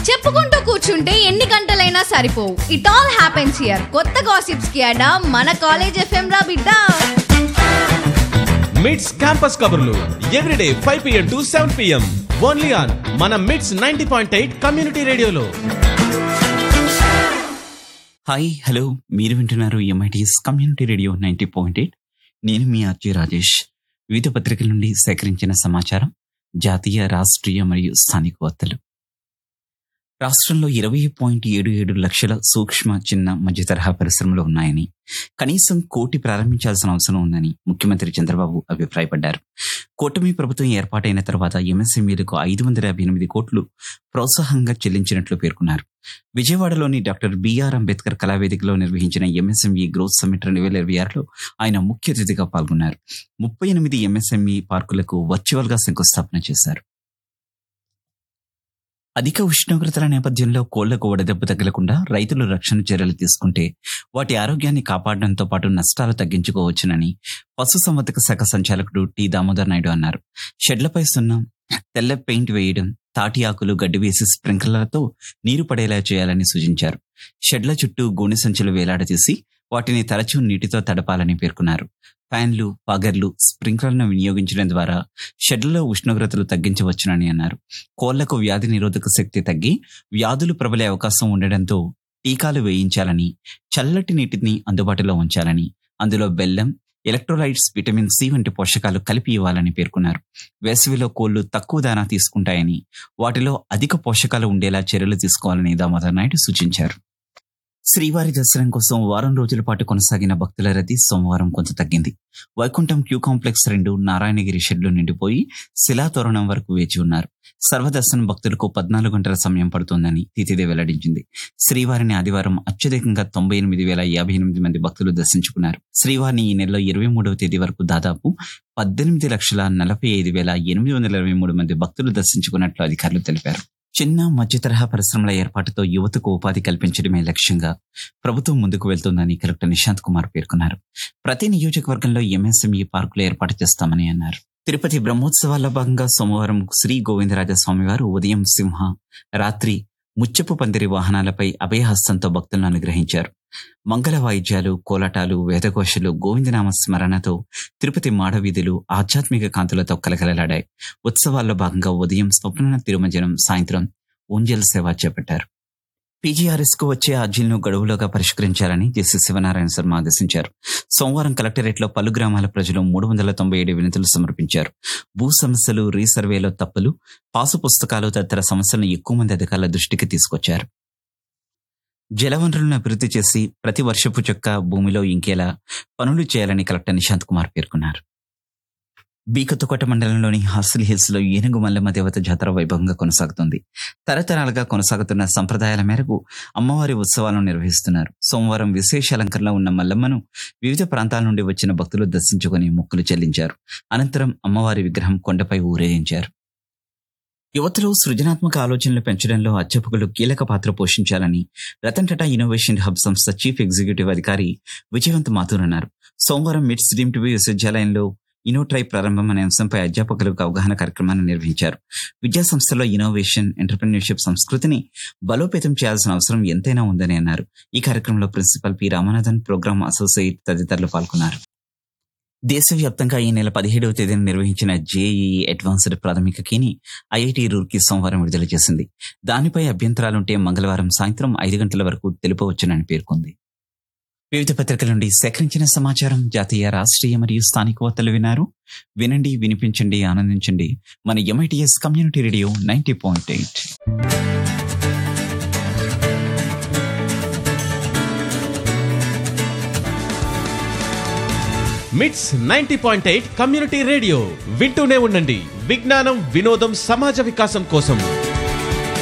చెప్పుకుంటూ కూర్చుంటే ఎన్ని గంటలైనా సరిపోవు ఇట్ ఆల్ హ్యాపెన్స్ హియర్ కొత్త గాసిప్స్ కి అడా మన కాలేజ్ ఎఫ్ఎం రా బిడ్డ మిడ్స్ క్యాంపస్ కబుర్లు everyday five PM to seven PM only on మన MITS ninety point eight community రేడియోలో హాయ్ హలో మీరు వింటున్నారు MITS community radio ninety point eight నేను మీ ఆర్జే రాజేష్ వివిధ పత్రికల నుండి సేకరించిన సమాచారం జాతీయ రాష్ట్రీయ మరియు స్థానిక వార్తలు రాష్ట్రంలో ఇరవై పాయింట్ ఏడు ఏడు లక్షల సూక్ష్మ చిన్న మధ్య తరహా పరిశ్రమలు ఉన్నాయని కనీసం కోటి ప్రారంభించాల్సిన అవసరం ఉందని ముఖ్యమంత్రి చంద్రబాబు అభిప్రాయపడ్డారు కూటమి ప్రభుత్వం ఏర్పాటైన తర్వాత ఎంఎస్ఎంఈలకు ఐదు వందల యాభై ఎనిమిది కోట్లు ప్రోత్సాహంగా చెల్లించినట్లు పేర్కొన్నారు విజయవాడలోని డాక్టర్ బిఆర్ అంబేద్కర్ కళావేదికలో నిర్వహించిన ఎంఎస్ఎంఈ గ్రోత్ సమ్మిట్ రెండు వేల ఇరవై ఆరులో ఆయన ముఖ్య అతిథిగా పాల్గొన్నారు ముప్పై ఎనిమిది ఎంఎస్ఎంఈ పార్కులకు వర్చువల్ గా శంకుస్థాపన చేశారు అధిక ఉష్ణోగ్రతల నేపథ్యంలో కోళ్లకు వడదెబ్బ తగలకుండా రైతులు రక్షణ చర్యలు తీసుకుంటే వాటి ఆరోగ్యాన్ని కాపాడడంతో పాటు నష్టాలు తగ్గించుకోవచ్చునని పశుసంవర్ధక శాఖ సంచాలకుడు టి దామోదర్ నాయుడు అన్నారు షెడ్లపై సున్నం తెల్ల పెయింట్ వేయడం తాటి ఆకులు గడ్డి వేసి స్ప్రింక్లర్లతో నీరు పడేలా చేయాలని సూచించారు షెడ్ల చుట్టూ గోనె సంచులు వేలాడదీసి వాటిని తరచూ నీటితో తడపాలని పేర్కొన్నారు ఫ్యాన్లు పగర్లు స్ప్రింక్లర్లను వినియోగించడం ద్వారా షెడ్లలో ఉష్ణోగ్రతలు తగ్గించవచ్చునని అన్నారు కోళ్లకు వ్యాధి నిరోధక శక్తి తగ్గి వ్యాధులు ప్రబలే అవకాశం ఉండడంతో టీకాలు వేయించాలని చల్లటి నీటిని అందుబాటులో ఉంచాలని అందులో బెల్లం ఎలక్ట్రోలైట్స్ విటమిన్ సి వంటి పోషకాలు కలిపి ఇవ్వాలని పేర్కొన్నారు వేసవిలో కోళ్లు తక్కువ దానా తీసుకుంటాయని వాటిలో అధిక పోషకాలు ఉండేలా చర్యలు తీసుకోవాలని దామోదర్ నాయుడు సూచించారు శ్రీవారి దర్శనం కోసం వారం రోజుల పాటు కొనసాగిన భక్తుల రద్దీ సోమవారం కొంత తగ్గింది వైకుంఠం క్యూ కాంప్లెక్స్ రెండు నారాయణగిరి షెడ్లు నిండిపోయి శిలాతోరణం వరకు వేచి ఉన్నారు సర్వదర్శనం భక్తులకు పద్నాలుగు గంటల సమయం పడుతోందని తితిదే వెల్లడించింది శ్రీవారిని ఆదివారం అత్యధికంగా తొంభై ఎనిమిది వేల యాభై ఎనిమిది మంది భక్తులు దర్శించుకున్నారు శ్రీవారిని ఈ నెలలో ఇరవై మూడవ తేదీ వరకు దాదాపు పద్దెనిమిది లక్షల నలభై ఐదు వేల ఎనిమిది వందల ఇరవై మూడు మంది భక్తులు దర్శించుకున్నట్లు అధికారులు తెలిపారు చిన్న మధ్య తరహా పరిశ్రమల ఏర్పాటుతో యువతకు ఉపాధి కల్పించడమే లక్ష్యంగా ప్రభుత్వం ముందుకు వెళ్తోందని కలెక్టర్ నిశాంత్ కుమార్ పేర్కొన్నారు ప్రతి నియోజకవర్గంలో ఎంఎస్ఎంఈ పార్కులు ఏర్పాటు చేస్తామని అన్నారు తిరుపతి బ్రహ్మోత్సవాల్లో భాగంగా సోమవారం శ్రీ గోవిందరాజ స్వామివారు ఉదయం సింహ రాత్రి ముచ్చపు పందిరి వాహనాలపై అభయహస్తంతో భక్తులను అనుగ్రహించారు మంగళ వాయిద్యాలు కోలాటాలు వేదఘోషలు గోవిందనామ స్మరణతో తిరుపతి మాడవీధులు ఆధ్యాత్మిక కాంతులతో కలకలలాడాయి ఉత్సవాల్లో భాగంగా ఉదయం స్వప్న తిరుమంజనం సాయంత్రం ఊంజల్ సేవ చేపట్టారు పీజీఆర్ఎస్ కు వచ్చే అర్జీలను గడువులోగా పరిష్కరించాలని జస్టిస్ శివనారాయణ శర్మ ఆదేశించారు సోమవారం కలెక్టరేట్ లో పలు గ్రామాల ప్రజలు మూడు వందల తొంభై ఏడు వినతులు సమర్పించారు భూ సమస్యలు రీసర్వేలో తప్పులు పాసు పుస్తకాలు తదితర సమస్యలను ఎక్కువ మంది అధికారుల దృష్టికి తీసుకొచ్చారు జలవనరులను అభివృద్ధి చేసి ప్రతి వర్షపు చొక్క భూమిలో ఇంకేలా పనులు చేయాలని కలెక్టర్ నిశాంత్ కుమార్ పేర్కొన్నారు బీకతుకోట మండలంలోని హాస్టల్ హిల్స్ లో ఏనుగు మల్లమ్మ దేవత జాతర వైభవంగా కొనసాగుతుంది తరతరాలుగా కొనసాగుతున్న సంప్రదాయాల మేరకు అమ్మవారి ఉత్సవాలను నిర్వహిస్తున్నారు సోమవారం విశేష అలంకరణలో ఉన్న మల్లమ్మను వివిధ ప్రాంతాల నుండి వచ్చిన భక్తులు దర్శించుకుని మొక్కులు చెల్లించారు అనంతరం అమ్మవారి విగ్రహం కొండపై ఊరేగించారు యువతలో సృజనాత్మక ఆలోచనలు పెంచడంలో అధ్యాపకులు కీలక పాత్ర పోషించాలని రతన్ టాటా ఇన్నోవేషన్ హబ్ సంస్థ చీఫ్ ఎగ్జిక్యూటివ్ అధికారి విజయవంత్ మాథూర్ అన్నారు సోమవారం మిడ్స్ డీమ్ టీవీ విశ్వవిద్యాలయంలో ఇనోట్రై ప్రారంభం అనే అంశంపై అధ్యాపకులకు అవగాహన కార్యక్రమాన్ని నిర్వహించారు విద్యా సంస్థలో ఇన్నోవేషన్ ఎంటర్ప్రెన్యూర్షిప్ సంస్కృతిని బలోపేతం చేయాల్సిన అవసరం ఎంతైనా ఉందని అన్నారు ఈ కార్యక్రమంలో principal P Ramanathan program associate తదితరులు పాల్గొన్నారు దేశవ్యాప్తంగా ఈ నెల పదిహేడవ తేదీన నిర్వహించిన జేఈఈ అడ్వాన్స్డ్ ప్రాథమిక కీని ఐఐటి రూర్కీ సోమవారం విడుదల చేసింది దానిపై అభ్యంతరాలుంటే మంగళవారం సాయంత్రం ఐదు గంటల వరకు తెలుపవచ్చునని పేర్కొంది వివిధ పత్రికల నుండి సేకరించిన సమాచారం జాతీయ రాష్ట్రీయ మరియు స్థానిక వార్తలు విన్నారు వినండి వినిపించండి ఆనందించండి మన MITS community radio ninety point eight MITS ninety point eight community radio వింటూనే ఉండండి విజ్ఞానం వినోదం సమాజ వికాసం కోసం